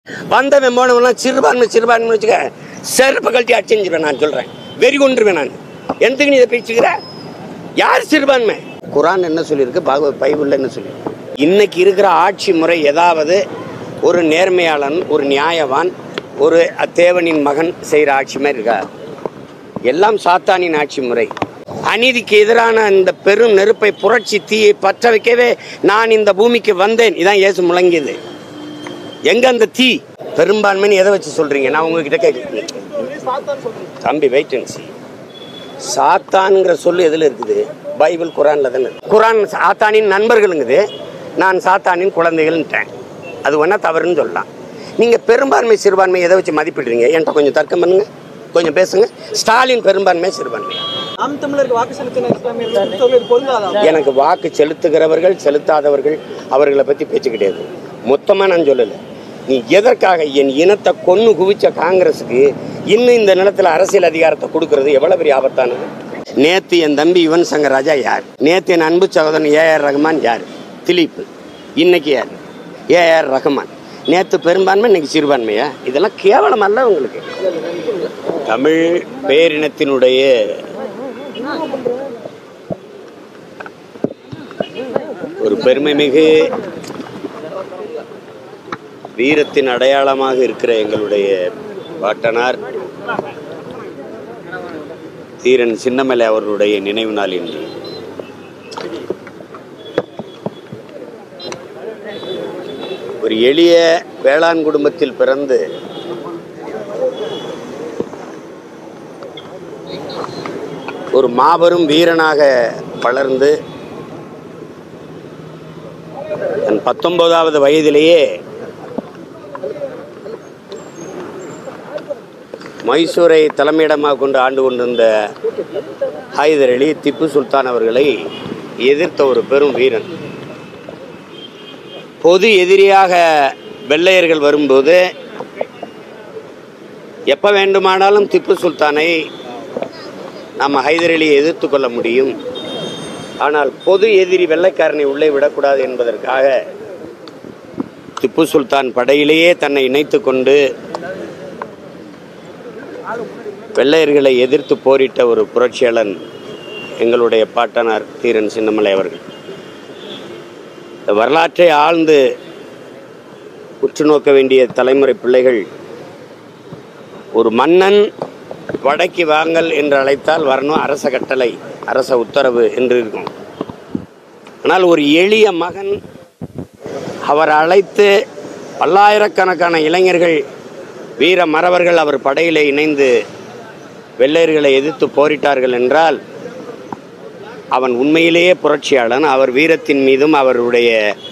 வந்தவன் போனவெல்லாம் சிறுபான்மை சிறுபான்மை வச்சுக்க செருப்பு கழட்டி அடிச்சிருவேன் நான் சொல்றேன் வெறி கொண்டுருவேன் நான் எந்தக்கு நீ இதை பேச்சுக்கிற யார் சிறுபான்மை குரான் என்ன சொல்லியிருக்கு பாக பைபிள்ல என்ன சொல்லியிருக்கு இன்னைக்கு இருக்கிற ஆட்சி முறை ஏதாவது ஒரு நேர்மையாளன் ஒரு நியாயவான் ஒரு தேவனின் மகன் செய்கிற ஆட்சி மாதிரி இருக்கா எல்லாம் சாத்தானின் ஆட்சி முறை அநீதிக்கு எதிரான இந்த பெரும் நெருப்பை புரட்சி தீயை பற்ற வைக்கவே நான் இந்த பூமிக்கு வந்தேன் இதான் இயேசு முழங்கியது எங்க அந்த தீ பெரும்பான்மைன்னு எதை வச்சு சொல்றீங்க நான் உங்ககிட்ட கேட்க தம்பி வெயிட் அண்ட் see சாத்தான்ங்கிற சொல்லு எதுல இருக்குது பைபிள் குரான்ல தானே இருக்கு. குரான் சாத்தானின் நண்பர்களுங்குது நான் சாத்தானின் குழந்தைகள்ன்ட்டேன் அது வேணா தவறுன்னு சொல்லலாம் நீங்க பெரும்பான்மை சிறுபான்மை எதை வச்சு மதிப்பிடுறீங்க என்கிட்ட கொஞ்சம் தர்க்கம் பண்ணுங்க கொஞ்சம் பேசுங்க ஸ்டாலின் பெரும்பான்மை சிறுபான்மை நாம் தமிழருக்கு வாக்கு செலுத்தின இஸ்லாமியர்கள் கிறிஸ்தவர்கள் பொருந்தாதான் எனக்கு வாக்கு செலுத்துகிறவர்கள் செலுத்தாதவர்கள் அவர்களை பற்றி பேச்சு கிடையாது மொத்தமாக நான் சொல்லலை நீ எதற்காக என் இனத்தை கொன்னு குவிச்ச காங்கிரஸுக்கு இன்னும் இந்த நிலத்தில் அரசியல் அதிகாரத்தை கொடுக்கறது எவ்வளோ பெரிய ஆபத்தானது நேத்து என் தம்பி யுவன் சங்கர் ராஜா யார் நேத்து என் அன்பு சகோதரன் ஏஆர் ரஹ்மான் யார் திலீப் இன்னைக்கு யார் ஏஆர் ரஹ்மான் நேத்து பெரும்பான்மை இன்னைக்கு சிறுபான்மையா இதெல்லாம் கேவலம் அல்ல உங்களுக்கு தமிழ் பேரினத்தினுடைய ஒரு பெருமைமிகு வீரத்தின் அடையாளமாக இருக்கிற எங்களுடைய பாட்டனார் தீரன் சின்னமலை அவர்களுடைய நினைவு நாள் இன்று ஒரு எளிய வேளாண் குடும்பத்தில் பிறந்து ஒரு மாபெரும் வீரனாக வளர்ந்து தன் பத்தொன்பதாவது வயதிலேயே மைசூரை தலைமையிடமாக கொண்டு ஆண்டு கொண்டிருந்த ஹைதர் அலி திப்பு சுல்தான் அவர்களை எதிர்த்த ஒரு பெரும் வீரன் பொது எதிரியாக வெள்ளையர்கள் வரும்போது எப்போ வேண்டுமானாலும் திப்பு சுல்தானை நாம் ஹைதர் அலியை எதிர்த்து கொள்ள முடியும் ஆனால் பொது எதிரி வெள்ளைக்காரனை உள்ளே விடக்கூடாது என்பதற்காக திப்பு சுல்தான் படையிலேயே தன்னை இணைத்து கொண்டு வெள்ளையர்களை எதிர்த்து போரிட்ட ஒரு புரட்சியாளன் எங்களுடைய பாட்டனார் தீரன் சின்னமலை அவர்கள் இந்த வரலாற்றை ஆழ்ந்து உற்று நோக்க வேண்டிய தலைமுறை பிள்ளைகள் ஒரு மன்னன் வடக்கு வாங்கல் என்று அழைத்தால் வரணும் அரச கட்டளை அரச உத்தரவு என்று இருக்கும் ஆனால் ஒரு எளிய மகன் அவர் அழைத்து பல்லாயிரக்கணக்கான இளைஞர்கள் வீர மறவர்கள் அவர் படையிலே இணைந்து வெள்ளையர்களை எதிர்த்து போரிட்டார்கள் என்றால் அவன் உண்மையிலேயே புரட்சியாளன் அவர் வீரத்தின் மீதும் அவருடைய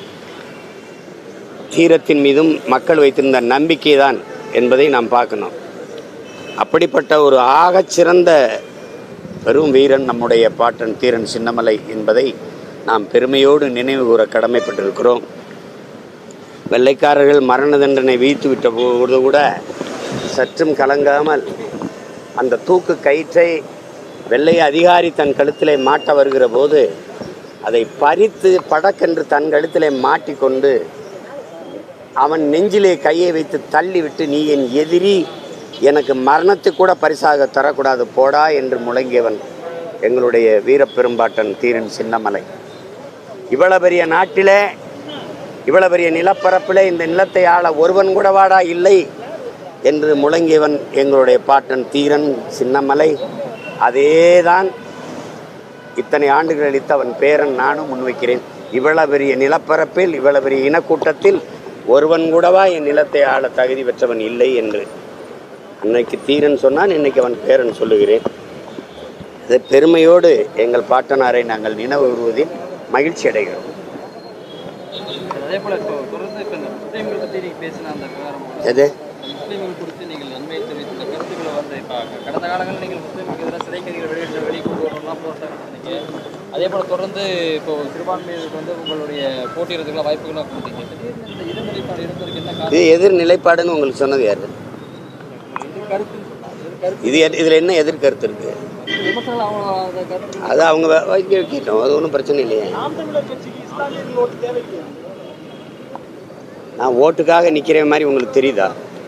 தீரத்தின் மீதும் மக்கள் வைத்திருந்த நம்பிக்கை தான் என்பதை நாம் பார்க்கணும் அப்படிப்பட்ட ஒரு ஆகச்சிறந்த பெரும் வீரன் நம்முடைய பாட்டன் தீரன் சின்னமலை என்பதை நாம் பெருமையோடு நினைவு கூற கடமைப்பட்டிருக்கிறோம் வெள்ளைக்காரர்கள் மரண தண்டனை வீழ்த்து விட்ட போது கூட சற்றும் கலங்காமல் அந்த தூக்கு கயிற்றை வெள்ளை அதிகாரி தன் கழுத்திலே மாட்ட வருகிற போது அதை பறித்து படக்கென்று தன் கழுத்திலே மாட்டிக்கொண்டு அவன் நெஞ்சிலே கையை வைத்து தள்ளிவிட்டு நீ என் எதிரி எனக்கு மரணத்தை கூட பரிசாக தரக்கூடாது போடா என்று முழங்கியவன் எங்களுடைய வீரப்பெரும்பாட்டன் தீரன் சின்னமலை இவ்வளவு பெரிய நாட்டிலே இவ்வளவு பெரிய நிலப்பரப்பிலே இந்த நிலத்தை ஆள ஒருவன் கூட வாடா இல்லை என்று முழங்கியவன் எங்களுடைய பாட்டன் தீரன் சின்னமலை அதேதான் இத்தனை ஆண்டுகள் அளித்து அவன் பேரன் நானும் முன்வைக்கிறேன் இவ்வளவு பெரிய நிலப்பரப்பில் இவ்வளவு பெரிய இனக்கூட்டத்தில் ஒருவன் கூடவா என் நிலத்தை ஆள தகுதி பெற்றவன் இல்லை என்று அன்னைக்கு தீரன் சொன்னான் இன்னைக்கு அவன் பேரன் சொல்லுகிறேன் இதை பெருமையோடு எங்கள் பாட்டனாரை நாங்கள் நினைவு கூறுவதில் மகிழ்ச்சி அடைகிறோம் அதே போல இப்போ தொடர்ந்து இப்போ இந்த முஸ்லீம்கள் பற்றி நீங்கள் பேசின அந்த விவகாரம் எது முஸ்லீம்கள் குறித்து நீங்கள் நன்மையை தெரிவித்துள்ள கருத்துக்களை வந்து இப்போ கடந்த காலங்களில் நீங்கள் முஸ்லீமுக்கு எதிராக சிறை கைதிகள் வெளியிட்ட வெளியே கொண்டு வரணும்லாம் போராட்டம் பண்ணீங்க அதே போல் தொடர்ந்து இப்போ சிறுபான்மையினருக்கு வந்து உங்களுடைய போட்டியிடுறதுக்குள்ள வாய்ப்புகள்லாம் கொடுத்தீங்க திடீர்னு இந்த இடைநிலைப்பாடு இருந்ததுக்கு என்ன காரணம் இது எதிர் நிலைப்பாடுன்னு உங்களுக்கு சொன்னது யாரு இது கருத்துன்னு சொல்லலாம் இது கருத்து இது எ- இதுல என்ன எதிர்கருத்து இருக்கு விமர்சனம் அவங்க அந்த கருத்து அது அவங்க வ- வைக்க வைக்கட்டும் அது ஒன்றும் பிரச்சனை இல்லையே நாம் தமிழர் கட்சிக்கு இஸ்லாமியர்கள் ஓட்டு தேவையில்லை நான் ஓட்டுக்காக நிற்கிற மாதிரி உங்களுக்கு தெரியுதா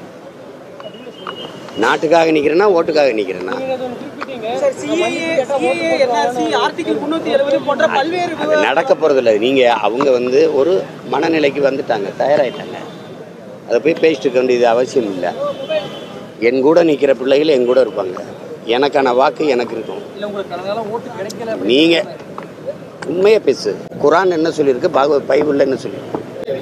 நாட்டுக்காக நிற்கிறேன்னா ஓட்டுக்காக நிற்கிறேன்னா sir CAA CAA NRC article முன்னூத்தி எழுபது போன்ற பல்வேறு அது நடக்க போகிறதில்ல நீங்கள் அவங்க வந்து ஒரு மனநிலைக்கு வந்துட்டாங்க தயாராகிட்டாங்க அதை போய் பேசிட்டு இருக்க வேண்டியது அவசியம் இல்லை என் கூட நிற்கிற பிள்ளைகள் என் கூட இருப்பாங்க எனக்கான வாக்கு எனக்கு இருக்கும் இல்லை உங்களுக்கு கடந்த காலம் ஓட்டு கிடைக்கல நீங்கள் உண்மையை பேசு குரான் என்ன சொல்லியிருக்கு பாகவத் பைபிளில் என்ன சொல்லியிருக்கு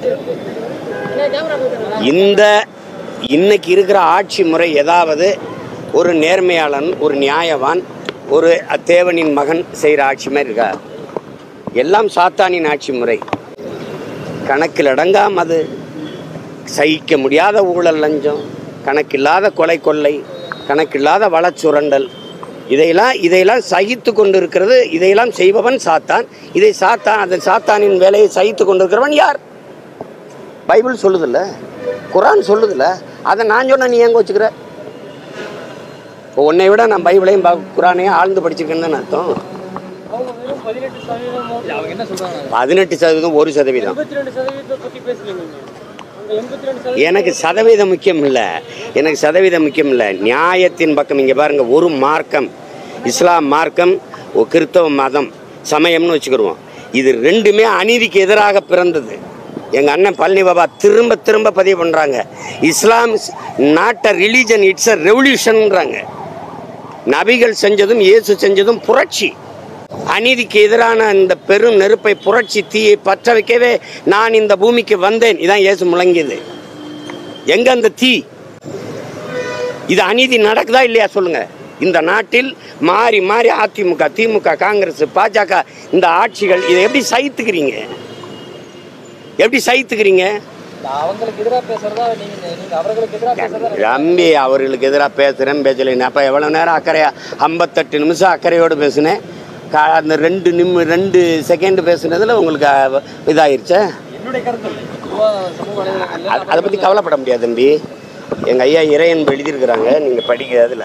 இந்த இன்னைக்கு இருக்கிற ஆட்சி முறை ஏதாவது ஒரு நேர்மையாளன் ஒரு நியாயவான் ஒரு தேவனின் மகன் செய்கிற ஆட்சி மாதிரி இருக்கா எல்லாம் சாத்தானின் ஆட்சி முறை கணக்கில் அடங்காம அது சகிக்க முடியாத ஊழல் லஞ்சம் கணக்கில்லாத கொலை கொள்ளை கணக்கில்லாத வளச்சுரண்டல் இதையெல்லாம் இதையெல்லாம் சகித்து கொண்டிருக்கிறது இதையெல்லாம் செய்பவன் சாத்தான் இதை சாத்தான் அந்த சாத்தானின் வேலையை சகித்து கொண்டிருக்கிறவன் யார் பைபிள் சொல்லுதில்ல குரான் சொல்லுதில்ல அதை நான் சொன்ன நீ ஏங்க வச்சுக்கிற இப்போ உன்னை விட நான் பைபிளையும் பா- குரானையும் ஆழ்ந்து படிச்சிருக்கேன்னு தானே அர்த்தம் அவங்க வெறும் பதினெட்டு சதவீதம் இல்லை அவங்க என்ன சொல்கிறாங்க பதினெட்டு சதவீதம் ஒரு சதவீதம் எண்பத்தி ரெண்டு சதவீதத்தை பற்றி பேசுறீங்க நீங்க அங்க எண்பத்தி ரெண்டு சதவீதம் எனக்கு சதவீதம் முக்கியம் இல்லை எனக்கு சதவீதம் முக்கியம் இல்லை நியாயத்தின் பக்கம் இங்கே பாருங்க ஒரு மார்க்கம் இஸ்லாம் மார்க்கம் ஒரு கிறிஸ்தவ மதம் சமயம்னு வச்சுக்கிடுவோம் இது ரெண்டுமே அநீதிக்கு எதிராக பிறந்தது எங்கள் அண்ணன் பழனி பாபா திரும்ப திரும்ப பதிவு பண்ணுறாங்க Islam not a religion it's a ரெவல்யூஷன்ன்றாங்க நபிகள் செஞ்சதும் இயேசு செஞ்சதும் புரட்சி அநீதிக்கு எதிரான இந்த பெரும் நெருப்பை புரட்சி தீயை பற்ற வைக்கவே நான் இந்த பூமிக்கு வந்தேன் இதான் இயேசு முழங்கியது எங்க அந்த தீ இது அநீதி நடக்குதா இல்லையா சொல்லுங்க இந்த நாட்டில் மாறி மாறி அதிமுக திமுக காங்கிரஸ் பாஜக இந்த ஆட்சிகள் இதை எப்படி சகித்துக்கிறீங்க எப்படி சகித்துக்கிறீங்க இல்லை அவங்களுக்கு எதிராக பேசுறதா நீங்கள் நீங்கள் அவர்களுக்கு எதிராக பேசுறதா ரம்பி அவர்களுக்கு எதிராக பேசுகிறேன் பேசலைன்னு அப்போ எவ்வளோ நேரம் அக்கறையா ஐம்பத்தெட்டு நிமிஷம் அக்கறையோடு பேசினேன் கா அந்த ரெண்டு நிம் ரெண்டு செகண்ட் பேசுனதில் உங்களுக்கு அஹ், இதாயிருச்சே என்னுடைய கருத்து இல்லை பொதுவாக சமூக வலைதளங்களில் அது- அதை பற்றி கவலைப்பட முடியாது தம்பி எங்கள் ஐயா இறையன்பு எழுதியிருக்கிறாங்க நீங்கள் படிக்கிறதுல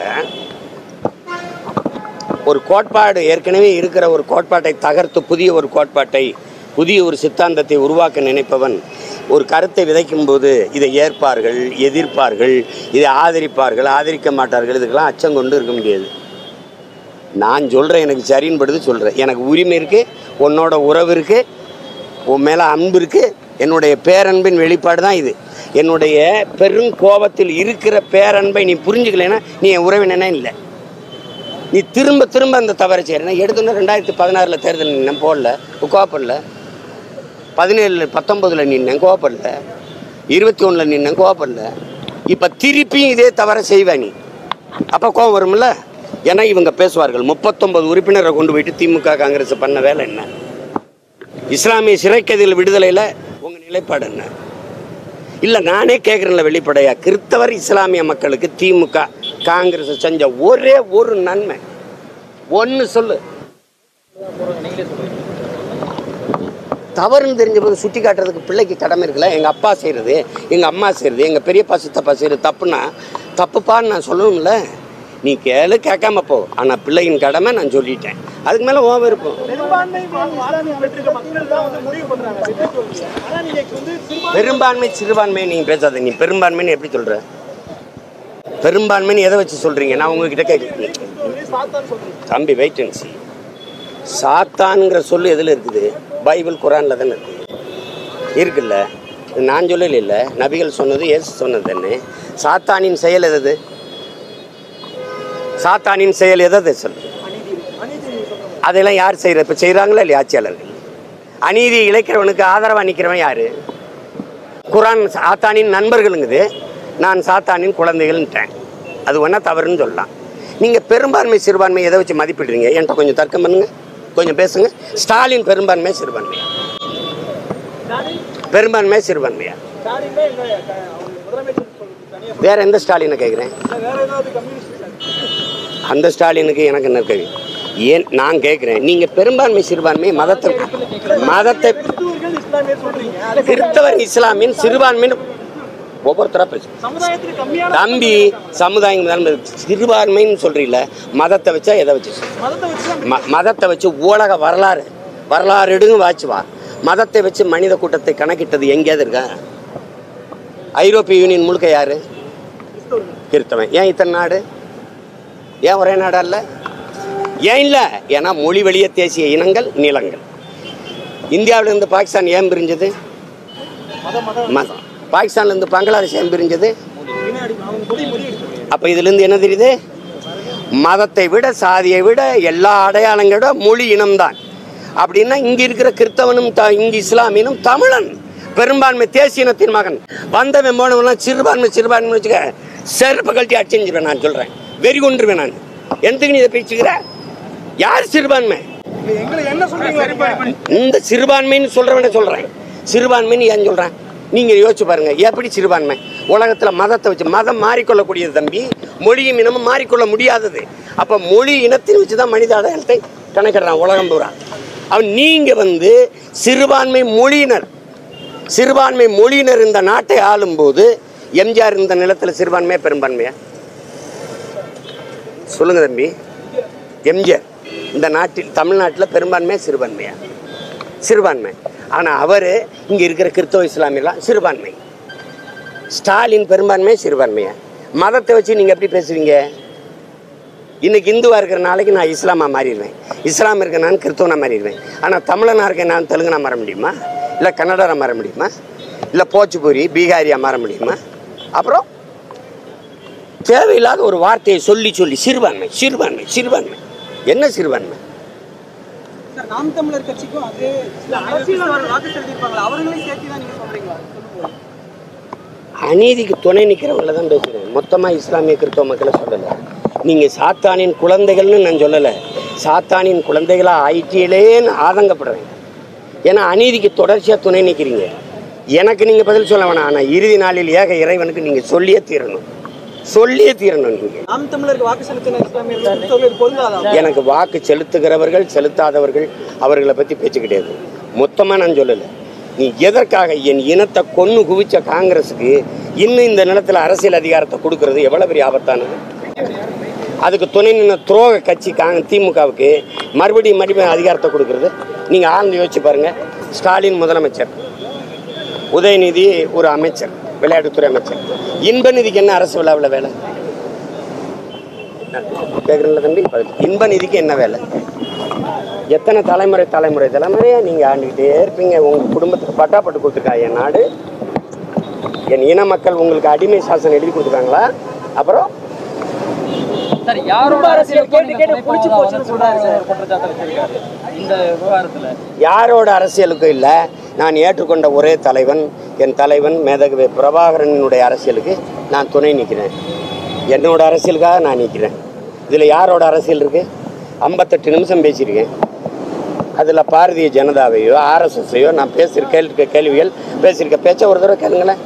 ஒரு கோட்பாடு ஏற்கனவே இருக்கிற ஒரு கோட்பாட்டை தகர்த்து புதிய ஒரு கோட்பாட்டை புதிய ஒரு சித்தாந்தத்தை உருவாக்க நினைப்பவன் ஒரு கருத்தை விதைக்கும் போது இதை ஏற்பார்கள் எதிர்ப்பார்கள் இதை ஆதரிப்பார்கள் ஆதரிக்க மாட்டார்கள் இதுக்கெல்லாம் அச்சம் கொண்டு இருக்க முடியாது நான் சொல்கிறேன் எனக்கு சரின்னு படுது சொல்கிறேன் எனக்கு உரிமை இருக்குது உன்னோட உறவு இருக்குது உன் மேலே அன்பு இருக்குது என்னுடைய பேரன்பின் வெளிப்பாடு தான் இது என்னுடைய பெரும் கோபத்தில் இருக்கிற பேரன்பை நீ புரிஞ்சுக்கலைன்னா நீ என் உறவினனே இல்லை நீ திரும்ப திரும்ப அந்த தவறை செய்கிறேன் எடுத்தோன்னே ரெண்டாயிரத்தி பதினாறில் தேர்தல் நின்னேன் போடல கோவப்படல பதினேழு பத்தொம்பதில் நின்னேன் கோவப்படல இருபத்தி ஒன்றில் நின்னேன் கோவப்படல இப்போ திருப்பியும் இதே தவறை செய்வேன் நீ அப்போ கோவம் வரும்ல ஏன்னா இவங்க பேசுவார்கள் முப்பத்தொன்பது உறுப்பினரை கொண்டு போயிட்டு திமுக காங்கிரஸ் பண்ண வேலை என்ன இஸ்லாமிய சிறைக்கதில் விடுதலையில் உங்கள் நிலைப்பாடு என்ன இல்லை நானே கேட்குறேன்ல வெளிப்படையா கிறிஸ்தவர் இஸ்லாமிய மக்களுக்கு திமுக காங்கிரஸ் செஞ்ச ஒரே ஒரு நன்மை ஒன்று சொல்லு நீங்களே சொல்லுங்கள் தவறுன்னு தெரிஞ்ச போது சுட்டி காட்டுறதுக்கு பிள்ளைக்கு கடமை இருக்குல்ல எங்கள் அப்பா செய்கிறது எங்கள் அம்மா செய்கிறது எங்கள் பெரியப்பா சித்தப்பா செய்கிறது தப்புன்னா தப்புப்பான்னு நான் சொல்லணும்ல நீ கேளு கேட்காம போ ஆனால் பிள்ளையின் கடமை நான் சொல்லிட்டேன் அதுக்கு மேலே ஓவர் இருக்கும் பெரும்பான்மை இஸ்லாமிய பெற்றிருக்க மக்கள் தான் வந்து முடிவு பண்றாங்க வெற்றி தோல்வியை. ஆனா நீங்க வந்து சிறுபான்மை பெரும்பான்மை சிறுபான்மை நீங்கள் பேசாத நீ பெரும்பான்மைன்னு எப்படி சொல்கிற பெரும்பான்மைன்னு எதை வச்சு சொல்கிறீங்க நான் உங்ககிட்ட கேட்குறேன் தோல்வியை சாத்தான் சொல்றீங்க தம்பி வெயிட் அண்ட் see சாத்தான்ங்கிற சொல்லு எதில் இருக்குது பைபிள் குரானில் தானே இருக்குது இருக்குல்ல இது நான் சொல்லல இல்லை நபிகள் சொன்னது இயேசு சொன்னது தானே சாத்தானின் செயல் எது சாத்தானின் செயல் எதை சொல்லு அநீதி அநீதி நீங்க சொல்றீங்க. அதெல்லாம் யார் செய்கிற இப்போ செய்கிறாங்களா இல்லையா ஆட்சியாளர்கள் அநீதி இழைக்கிறவனுக்கு ஆதரவாக நிற்கிறவன் யார் குரான் சாத்தானின் நண்பர்களுங்குது நான் சாத்தானின் குழந்தைகள்ன்ட்டேன் அது வேணா தவறுன்னு சொல்லலாம் நீங்கள் பெரும்பான்மை சிறுபான்மை எதை வச்சு மதிப்பிடுறீங்க என்கிட்ட கொஞ்சம் தர்க்கம் பண்ணுங்க கொஞ்சம் பேசுங்க ஸ்டாலின் பெரும்பான்மை சிறுபான்மையா ஸ்டாலின் பெரும்பான்மை சிறுபான்மையா ஸ்டாலின் தான் எங்க க- அவங்க முதலமைச்சர் சொல்றது தனியா வேற எந்த ஸ்டாலினை கேட்குறேன் வேற ஏதாவது கம்யூனிஸ்ட் அந்த ஸ்டாலினுக்கு எனக்கு என்ன கேள்வி ஏன் நான் கேட்குறேன் நீங்கள் பெரும்பான்மை சிறுபான்மை மதத்தை மதத்தை கிறிஸ்துவர்கள் இஸ்லாமியர் சொல்றீங்க அதை கிறிஸ்தவர் இஸ்லாமின் சிறுபான்மைன்னு ஒவ்வொருத்தராக பேசு சமுதாயத்துக்கு கம்மியான தம்பி சமுதாயம் தான் சிறுபான்மைன்னு சொல்றீல மதத்தை வச்சா எதை வச்சு சொல்ற? மதத்தை வச்சு தான் ம மதத்தை வச்சு உலக வரலாறு வரலாறு எடுங்க வாச்சு வா மதத்தை வச்சு மனித கூட்டத்தை கணக்கிட்டது எங்கேயாவது இருக்கா ஐரோப்பிய யூனியன் முழுக்க யாரு கிறிஸ்தவன் ஏன் இத்தனை நாடு ஏன் ஒரே நாடா இல்லை ஏன் இல்லை ஏன்னா மொழி வழிய தேசிய இனங்கள் நிலங்கள் இந்தியாவிலேருந்து பாகிஸ்தான் ஏன் பிரிஞ்சது மதம் பாகிஸ்தான்லேருந்து பங்களாதேஷ் ஏன் பிரிஞ்சது பின்னாடி அவங்க மொழி மொழி எடுத்து அப்போ இதுலேருந்து என்ன தெரியுது மதத்தை விட சாதியை விட எல்லா அடையாளங்களோட மொழி இனம்தான் அப்படின்னா இங்கே இருக்கிற கிறிஸ்தவனும் த இங்கே இஸ்லாமியனும் தமிழன் பெரும்பான்மை தேசிய இனத்தின் மகன் வந்தவன் போனவன்லாம் சிறுபான்மை சிறுபான்மை வச்சுக்க செருப்பு கழட்டி அடிச்சிருவேன் நான் சொல்கிறேன் வெறி கொண்டுருவேன் நான் எந்தக்கு நீ இதை பேச்சுக்கிற யார் சிறுபான்மை எங்களை என்ன சொல்றீங்க இந்த சிறுபான்மைன்னு சொல்கிறவன சொல்கிறேன் சிறுபான்மைன்னு ஏன் சொல்கிறேன் நீங்கள் யோசிச்சு பாருங்க எப்படி சிறுபான்மை உலகத்தில் மதத்தை வச்சு மதம் மாறிக்கொள்ளக்கூடியது தம்பி மொழியும் இனமும் மாறிக்கொள்ள முடியாதது அப்போ மொழி இனத்தின் வச்சு தான் மனித அடையாளத்தை கணக்கிடுறான் உலகம் பூரா அவன் நீங்கள் வந்து சிறுபான்மை மொழியினர் சிறுபான்மை மொழியினர் இந்த நாட்டை ஆளும்போது எம்ஜிஆர் இந்த நிலத்தில் சிறுபான்மையா பெரும்பான்மையா சொல்லுங்க தம்பி எம்ஜிஆர் இந்த நாட்டில் தமிழ்நாட்டில் பெரும்பான்மையா சிறுபான்மையா சிறுபான்மை ஆனால் அவர் இங்கே இருக்கிற கிறிஸ்தவ இஸ்லாமியெல்லாம் சிறுபான்மை ஸ்டாலின் பெரும்பான்மை சிறுபான்மையா மதத்தை வச்சு நீங்கள் எப்படி பேசுவீங்க இன்னைக்கு இந்துவாக இருக்கிற நாளைக்கு நான் இஸ்லாமாக மாறிடுவேன் இஸ்லாம் இருக்க நான் கிறிஸ்தவனாக மாறிடுவேன் ஆனால் தமிழனாக இருக்க நான் தெலுங்கனா மாற முடியுமா இல்லை கன்னடராக மாற முடியுமா இல்லை போச்சுபூரி பீகாரியாக மாற முடியுமா அப்புறம் தேவையில்லாத ஒரு வார்த்தையை சொல்லி சொல்லி சிறுபான்மை சிறுபான்மை சிறுபான்மை என்ன சிறுபான்மை சார் நாம் தமிழர் கட்சிக்கும் அதே அரசியல் வாக்கு செலுத்திருப்பாங்களா அவர்களையும் சேர்த்து தான் நீங்க சொல்றீங்களா சொல்லுங்க அநீதிக்கு துணை நிற்கிறவங்கள தான் பேசுகிறேன் மொத்தமாக இஸ்லாமிய கிறிஸ்தவ மக்களை சொல்லலை நீங்கள் சாத்தானின் குழந்தைகள்னு நான் சொல்லலை சாத்தானின் குழந்தைகளாக ஆயிட்டீங்களேன்னு ஆதங்கப்படுறேன் ஏன்னா அநீதிக்கு தொடர்ச்சியாக துணை நிற்கிறீங்க எனக்கு நீங்கள் பதில் சொல்ல வேணாம் ஆனால் இறுதி நாளில் ஏக இறைவனுக்கு நீங்கள் சொல்லியே தீரணும் சொல்லியே தீரணும் நீங்கள் நாம் தமிழருக்கு வாக்கு செலுத்தின இஸ்லாமியர்கள் சொல்றது பொருந்தாதா எனக்கு வாக்கு செலுத்துகிறவர்கள் செலுத்தாதவர்கள் அவர்களை பற்றி பேச்சு கிடையாது மொத்தமாக நான் சொல்லலை நீ எதற்காக என் இனத்தை கொன்று குவிச்ச காங்கிரஸுக்கு இன்னும் இந்த நிலத்தில் அரசியல் அதிகாரத்தை கொடுக்கறது எவ்வளோ பெரிய ஆபத்தானது அதுக்கு துணை நின்ன துரோக கட்சி காங்க திமுகவுக்கு மறுபடியும் மறுபடியும் அதிகாரத்தை கொடுக்கறது நீங்கள் ஆழ்ந்து யோசிச்சு பாருங்கள் ஸ்டாலின் முதலமைச்சர் உதயநிதி ஒரு அமைச்சர் விளையாட்டுத்துறை அமைச்சர் இன்ப நிதிக்கு என்ன அரசு விழாவில் வேலை கேட்குறீங்களா தம்பி பதில். இன்ப நிதிக்கு என்ன வேலை எத்தனை தலைமுறை தலைமுறை தலைமுறையா நீங்கள் ஆண்டுக்கிட்டே இருப்பீங்க உங்கள் குடும்பத்துக்கு பட்டாப்பட்டு கொடுத்துருக்கா என் நாடு என் இன மக்கள் உங்களுக்கு அடிமை சாசனம் எழுதி கொடுத்துருக்காங்களா அப்புறம் சார் யாரோட குடும்ப அரசியல் அரசியலுக்கும் கேட்டு நீங்க கேட்டு துணை புடிச்சு போவதா போச்சுன்னு வந்து சொல்றாரு சார். ஒரு குற்றச்சாட்டு வச்சிருக்காரு இந்த விவகாரத்துல யாரோட அரசியலுக்கும் இல்லை நான் ஏற்றுக்கொண்ட ஒரே தலைவன் என் தலைவன் மேதகவி பிரபாகரனுடைய அரசியலுக்கு நான் துணை நிற்கிறேன் என்னோட அரசியலுக்காக நான் நிற்கிறேன் இதில் யாரோட அரசியல் இருக்குது ஐம்பத்தெட்டு நிமிஷம் பேசியிருக்கேன் அதில் பாரதிய ஜனதாவையோ ஆர்எஸ்எஸ்ஸையோ நான் பேசியிருக்க கேள்வி கேள்விகள் பேசியிருக்க பேச்ச ஒரு தடவை கேளுங்களேன்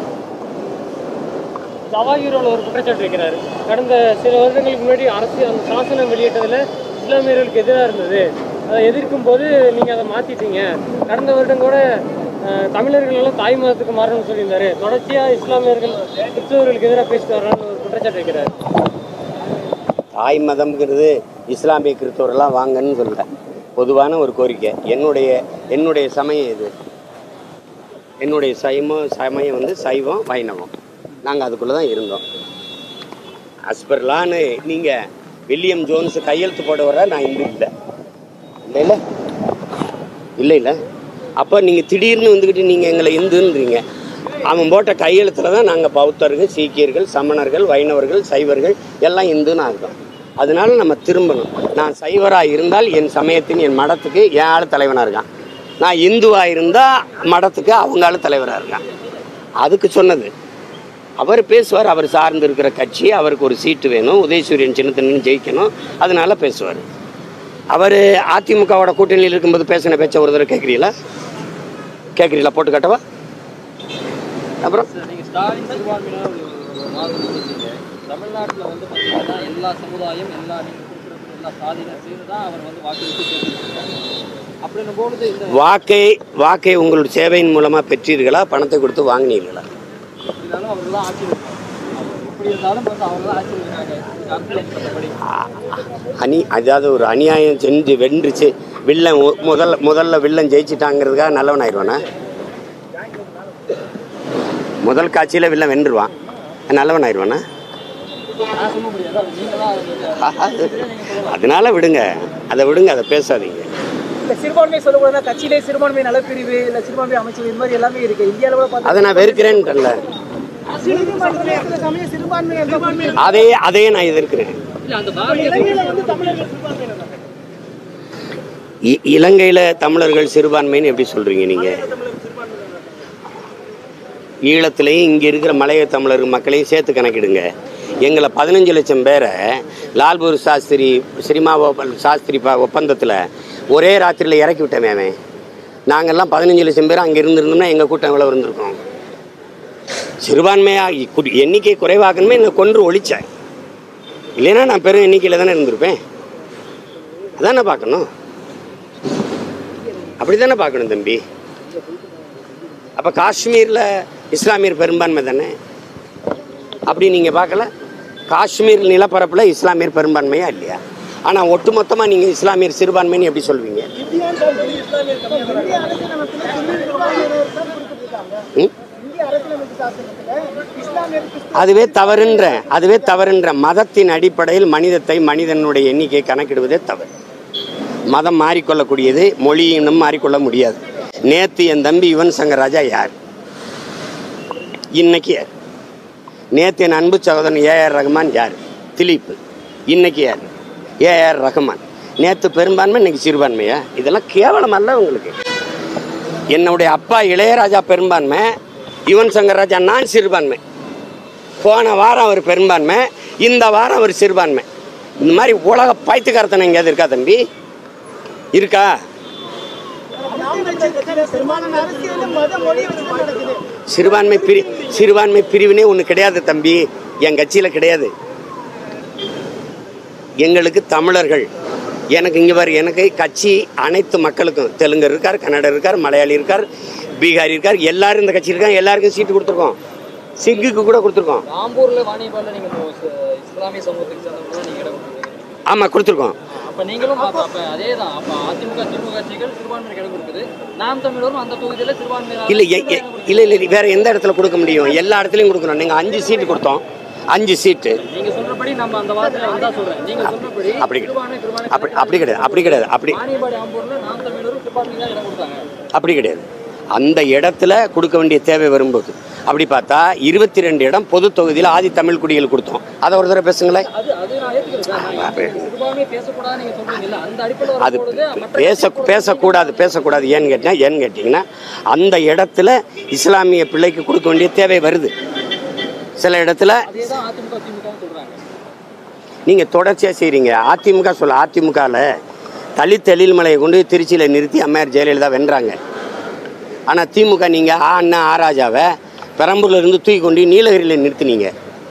ஜவாஹிரோல ஒரு குற்றச்சாட்டு வைக்கிறாரு கடந்த சில வருடங்களுக்கு முன்னாடி அரசு அந்த சாசனம் வெளியிட்டதுல இஸ்லாமியர்களுக்கு எதிராக இருந்தது அதை எதிர்க்கும் போது நீங்க அதை மாத்திட்டீங்க கடந்த வருடம் கூட அஹ், தமிழர்கள் எல்லாம் தாய் மதத்துக்கு மாறணும்னு சொல்லியிருந்தாரு தொடர்ச்சியா இஸ்லாமியர்கள் கிறிஸ்தவர்களுக்கு எதிராக பேசிட்டு வர்றான்னு ஒரு குற்றச்சாட்டு வைக்கிறாரு தாய் மதம்ங்கிறது இஸ்லாமிய கிறிஸ்தவரெல்லாம் வாங்கன்னு சொல்லல பொதுவான ஒரு கோரிக்கை என்னுடைய என்னுடைய சமயம் இது என்னுடைய சைமம் சமயம் வந்து சைவம் வைணவம் நாங்கள் அதுக்குள்ளே தான் இருந்தோம் அஸ்பர்லான்னு நீங்கள் வில்லியம் ஜோன்ஸ் கையெழுத்து போட வர நான் இந்து இல்லை இல்லை இல்லை இல்லை இல்லை அப்போ நீங்கள் திடீர்னு வந்துக்கிட்டு நீங்கள் எங்களை இந்துன்றீங்க அவன் போட்ட கையெழுத்தில் தான் நாங்கள் பௌத்தர்கள் சீக்கியர்கள் சமணர்கள் வைணவர்கள் சைவர்கள் எல்லாம் இந்துன்னு ஆகிறோம் அதனால நம்ம திரும்பணும் நான் சைவராக இருந்தால் என் சமயத்தின் என் மடத்துக்கு என் ஆள் தலைவனாக இருக்கான் நான் இந்துவாக இருந்தால் மடத்துக்கு அவங்க ஆள் தலைவராக இருக்கான் அதுக்கு சொன்னது அவர் பேசுவார் அவர் சார்ந்து இருக்கிற கட்சி அவருக்கு ஒரு சீட்டு வேணும் உதயசூரியன் சின்னத்தின்னு ஜெயிக்கணும் அதனால பேசுவார் அவர் அதிமுகவோட கூட்டணியில் இருக்கும்போது பேசின பேச்ச ஒரு தடவை கேட்குறீங்களா கேட்குறீங்களா போட்டு காட்டவா அப்புறம் சார், நீங்க ஸ்டாலின் சிறுபான்மையினர் ஒரு ஒரு நாள் சொல்லியிருந்தீங்க தமிழ்நாட்டுல வந்து பார்த்தீங்கன்னா எல்லா சமுதாயம் எல்லா நீங்க குறிப்பிடக்கூடிய எல்லா சாதியினர் சேர்ந்து தான் அவர் வந்து வாக்களித்து தேர்ந்தெடுத்திருக்காங்க அப்படின்னும் பொழுது இந்த வாக்கை வாக்கை உங்களுடைய சேவையின் மூலமாக பெற்றீர்களா பணத்தை கொடுத்து வாங்கினீர்களா இருந்தாலும் அவர் தான் ஆட்சியில் இருக்காங்க எப்படி இருந்தாலும் வந்து அவர் தான் ஆட்சியில் இருக்காங்க இதுக்கு அர்த்தப்பட்டபடி அணி அதாவது ஒரு அநியாயம் செஞ்சு வென்றுச்சு வில்லன் ஒ- முதல்ல முதல்ல வில்லன் ஜெயிச்சிட்டாங்கிறதுக்காக நல்லவன் ஆயிடுவானா முதல் காட்சியில் வில்லன் வென்றுவான் நல்லவன் ஆயிடுவானா நான் சொல்ல முடியாது அது நீங்க தான் அதை வந்து அதனால விடுங்க அதை விடுங்க அதை பேசாதீங்க இந்த சிறுபான்மை சொல்லக்கூடாதா கட்சியிலே சிறுபான்மை நலப்பிரிவு இல்ல சிறுபான்மை அமைச்சர் இது மாதிரி எல்லாமே இருக்கு இந்திய அளவுல பார்த்தா அதை நான் வெறுக்கிறேன்ட்டல நீதிமன்றத்துல சில சமயம் சிறுபான்மை சிறுபான்மை அதே அதையே நான் எதிர்க்கிறேன் இல்ல அந்த பாரதிய இலங்கையில வந்து தமிழர்கள் சிறுபான்மை இ- இலங்கையில தமிழர்கள் சிறுபான்மைன்னு எப்படி சொல்றீங்க நீங்க ஈழத்திலையும் இங்கே இருக்கிற மலைய தமிழர் மக்களையும் சேர்த்து கணக்கிடுங்க எங்களை பதினஞ்சு லட்சம் பேரை லால்பூர் சாஸ்திரி சினிமா ஒப்ப- சாஸ்திரி ப ஒப்பந்தத்தில் ஒரே ராத்திரியில் இறக்கி விட்டோமே அவன் நாங்கள்லாம் பதினஞ்சு லட்சம் பேர் அங்கே இருந்திருந்தோம்னா எங்கள் கூட்டம் எவ்வளோ இருந்திருக்கோம் சிறுபான்மையாக கு- எண்ணிக்கை குறைவாக்கணுமே என்னை கொன்று ஒழிச்சேன் இல்லைன்னா நான் பெரும் எண்ணிக்கையில் தானே இருந்திருப்பேன் அதானே பார்க்கணும் அப்படி தானே பார்க்கணும் தம்பி அப்போ காஷ்மீரில் இஸ்லாமியர் பெரும்பான்மை தானே அப்படி நீங்கள் பார்க்கல காஷ்மீர் நிலப்பரப்பில் இஸ்லாமியர் பெரும்பான்மையா இல்லையா ஆனால் ஒட்டுமொத்தமாக நீங்கள் இஸ்லாமியர் சிறுபான்மைன்னு எப்படி சொல்வீங்க இந்திய அரசியலமைப்புல சிறுபான்மையினர் தான் குறிப்பிட்டிருக்காங்க ம்? இந்திய அரசியலமைப்பு சாசனத்துல இஸ்லாமியர் கிறிஸ்தவ அதுவே தவறுன்ற அதுவே தவறுன்ற மதத்தின் அடிப்படையில் மனிதத்தை மனிதனுடைய எண்ணிக்கையை கணக்கிடுவதே தவறு மதம் மாறிக்கொள்ளக்கூடியது மொழியினும் மாறிக்கொள்ள முடியாது நேத்து என் தம்பி யுவன் சங்கர் ராஜா யார் இன்னைக்கு யார் நேத்து என் அன்பு சகோதரன் ஏஆர் ரஹ்மான் யார் திலீப் இன்னைக்கு யார் ஏஆர் ரஹ்மான் நேத்து பெரும்பான்மை இன்னைக்கு சிறுபான்மையா இதெல்லாம் கேவலம் அல்ல உங்களுக்கு என்னுடைய அப்பா இளையராஜா பெரும்பான்மை யுவன் சங்கர் ராஜா நான் சிறுபான்மை போன வாரம் அவர் பெரும்பான்மை இந்த வாரம் அவர் சிறுபான்மை இந்த மாதிரி உலக பைத்துக்காரத்தனை எங்கேயாவது இருக்கா தம்பி இருக்கா பெரும்பாலான அரசியலும் மத மொழி வச்சு தான் நடக்குது சிறுபான்மை பிரி சிறுபான்மை பிரிவினே ஒன்று கிடையாது தம்பி என் கட்சியில் கிடையாது எங்களுக்கு தமிழர்கள் எனக்கு இங்கே பாரு எனக்கு கட்சி அனைத்து மக்களுக்கும் தெலுங்கர் இருக்கார் கன்னடர் இருக்கார் மலையாளி இருக்கார் பீகாரி இருக்கார் எல்லாரும் இந்த கட்சி இருக்காங்க எல்லாருக்கும் சீட்டு கொடுத்துருக்கோம் சிங்குக்கு கூட கொடுத்துருக்கோம் ஆம்பூர்ல வாணிபால்ல நீங்க மோ- ச- இஸ்லாமிய சமூகத்துக்கு சேர்ந்தவங்க நீங்க இடம் கொடுத்துருக்கீங்க ஆமாம் கொடுத்துருக்கோம் அப்ப நீங்களும் அப்ப அப்ப அதே தான் அப்ப அதிமுக திமுக கட்சிகள் சிறுபான்மையினர் இடம் கொடுக்குது நாம் தமிழரும் அந்த தொகுதியில சிறுபான்மையினர் இல்லை இல்லை இல்லை வேற எந்த இடத்துல கொடுக்க முடியும் எல்லா இடத்துலையும் கொடுக்கணும் நீங்கள் அஞ்சு சீட்டு கொடுத்தோம் அஞ்சு சீட்டு நீங்க சொல்றபடி நம்ம அந்த வார்த்தையில வந்தா சொல்றேன் நீங்க சொல்றபடி அப்படி சிறுபான்மை பெரும்பான்மை அப்படி அப்படி கிடையாது அப்படி கிடையாது அப்படி வாணிபாடி ஆம்பூர்ல நாம் தமிழரும் சிறுபான்மை தான் இடம் கொடுத்தாங்க அப்படி கிடையாது அந்த இடத்துல கொடுக்க வேண்டிய தேவை வரும்போது அப்படி பார்த்தா இருபத்தி ரெண்டு இடம் பொது தொகுதியில் ஆதி தமிழ் குடிகள் கொடுத்தோம் அதை ஒரு தடவை பேசுங்களேன் அது அது நான் ஏத்துக்கிறேன் சார். நான் அப்ப- சிறுபான்மை பேசக்கூடாது நீங்க சொல்றீங்கல்ல அந்த அடிப்படையில் அது வரும்பொழுது மற்ற பேச பேசக்கூடாது பேசக்கூடாது ஏன்னு கேட்டீங்கன்னா ஏன்னு கேட்டிங்கன்னா அந்த இடத்துல இஸ்லாமிய பிள்ளைக்கு கொடுக்க வேண்டிய தேவை வருது சில இடத்துல அதே தான் அதிமுக திமுக சொல்றாங்க நீங்கள் தொடர்ச்சியாக செய்கிறீங்க அதிமுக சொல்ல அதிமுகவில் தலித் எழில்மலையை கொண்டு திருச்சியில் நிறுத்தி அம்மையார் ஜெயலலிதா வென்றாங்க ஆனால் திமுக நீங்கள் ஆ அண்ணா ஆராஜாவை பெரம்பூர்ல இருந்து தூக்கி கொண்டு நீலகிரியில் நிறுத்தினீங்க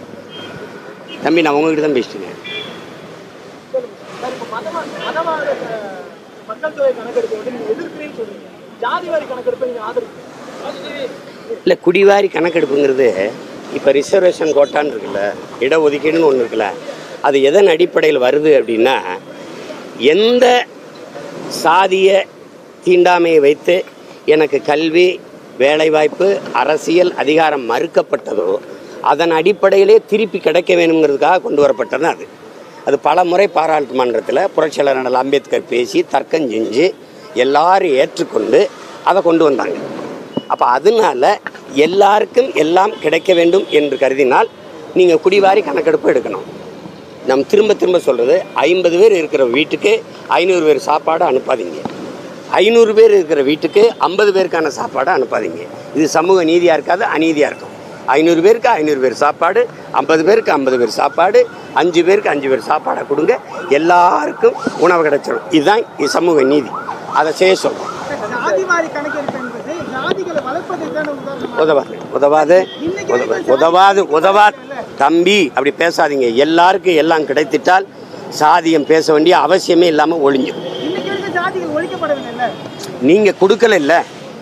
தம்பி நான் உங்ககிட்ட தான் பேசிட்டேன் சார், இப்ப மதவா- மதவாத அஹ், மக்கள் தொகை கணக்கெடுப்பு வந்து நீங்க எதிர்க்கிறேன்னு சொல்றீங்க ஜாதி வாரி கணக்கெடுப்பை நீங்க ஆதரிக்கிறீங்க இல்லை குடிவாரி கணக்கெடுப்புங்கிறது இப்போ ரிசர்வேஷன் கோட்டான்னு இருக்குல்ல இடஒதுக்கீடுன்னு ஒன்று இருக்குல்ல அது எதன் அடிப்படையில் வருது அப்படின்னா எந்த சாதிய தீண்டாமையை வைத்து எனக்கு கல்வி வேலைவாய்ப்பு அரசியல் அதிகாரம் மறுக்கப்பட்டதோ அதன் அடிப்படையிலே திருப்பி கிடைக்க வேணுங்கிறதுக்காக கொண்டு வரப்பட்டது அது அது பல முறை பாராளுமன்றத்தில் புரட்சியாளர் அண்ணல் அம்பேத்கர் பேசி தர்க்கம் செஞ்சு எல்லாரும் ஏற்றுக்கொண்டு அதை கொண்டு வந்தாங்க அப்போ அதனால எல்லாருக்கும் எல்லாம் கிடைக்க வேண்டும் என்று கருதினால் நீங்கள் குடிவாரி கணக்கெடுப்பு எடுக்கணும் நம்ம திரும்ப திரும்ப சொல்கிறது ஐம்பது பேர் இருக்கிற வீட்டுக்கு ஐநூறு பேர் சாப்பாடு அனுப்பாதீங்க ஐநூறு பேர் இருக்கிற வீட்டுக்கு ஐம்பது பேருக்கான சாப்பாடு அனுப்பாதீங்க இது சமூக நீதியாக இருக்காது அநீதியாக இருக்கும் ஐநூறு பேருக்கு ஐநூறு பேர் சாப்பாடு ஐம்பது பேருக்கு ஐம்பது பேர் சாப்பாடு அஞ்சு பேருக்கு அஞ்சு பேர் சாப்பாடை கொடுங்க எல்லாருக்கும் உணவு கிடைச்சிடும் இதுதான் இது சமூக நீதி அதை செய்ய சொல்கிறோம் ஜாதி வாரி கணக்கெடுப்பு என்பது ஜாதிகளை வளர்ப்பதற்கான உதாரணம் உதவாது உதவாது உதவ- உதவாது உதவாது தம்பி அப்படி பேசாதீங்க எல்லாருக்கும் எல்லாம் கிடைத்திட்டால் சாதியம் பேச வேண்டிய அவசியமே இல்லாமல் ஒழிஞ்சிடும் இன்னைக்கு வரைக்கும் ஜாதிகள் ஒழிக்கப்படவில்லை நீங்கள் கொடுக்கல இல்ல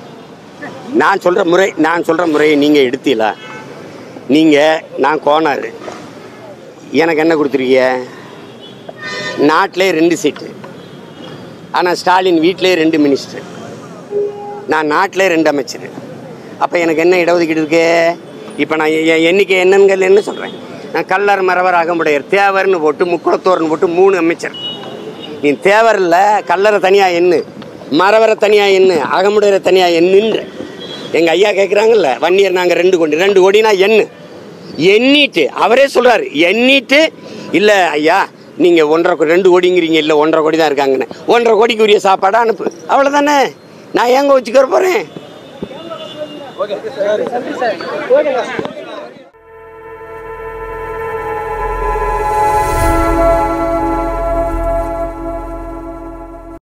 நான் சொல்கிற முறை நான் சொல்கிற முறையை நீங்கள் எடுத்தீங்களா நீங்கள் நான் கோனார் எனக்கு என்ன கொடுத்துருக்கீங்க நாட்டிலே ரெண்டு சீட்டு ஆனால் ஸ்டாலின் வீட்டிலே ரெண்டு மினிஸ்டர் நான் நாட்டிலே ரெண்டு அமைச்சர் அப்போ எனக்கு என்ன இடஒதுக்கீடு இருக்கு இப்போ நான் என் எண்ணிக்கை என்னன்னு என்ன சொல்கிறேன் நான் கல்லர் மரவர் அகமுடையர் தேவர்னு போட்டு முக்குளத்தோர்னு போட்டு மூணு அமைச்சர் நீ தேவர் இல்லை கல்லறை தனியாக எண்ணு மரவரை தனியாக எண்ணு அகமுடையரை தனியாக எண்ணுன்ற எங்கள் ஐயா கேட்குறாங்கல்ல வன்னியர் நாங்கள் ரெண்டு கோடி ரெண்டு கோடினா எண்ணு எண்ணிட்டு அவரே சொல்கிறாரு எண்ணிட்டு இல்லை ஐயா நீங்கள் ஒன்றரை கோ- ரெண்டு கோடிங்கிறீங்க இல்லை ஒன்றரை கோடி தான் இருக்காங்கன்னு ஒன்றரை கோடிக்கு உரிய சாப்பாடை அனுப்பு அவ்வளோதானே நான் ஏங்க வச்சுக்கிற போகிறேன் ஓகே ஓகே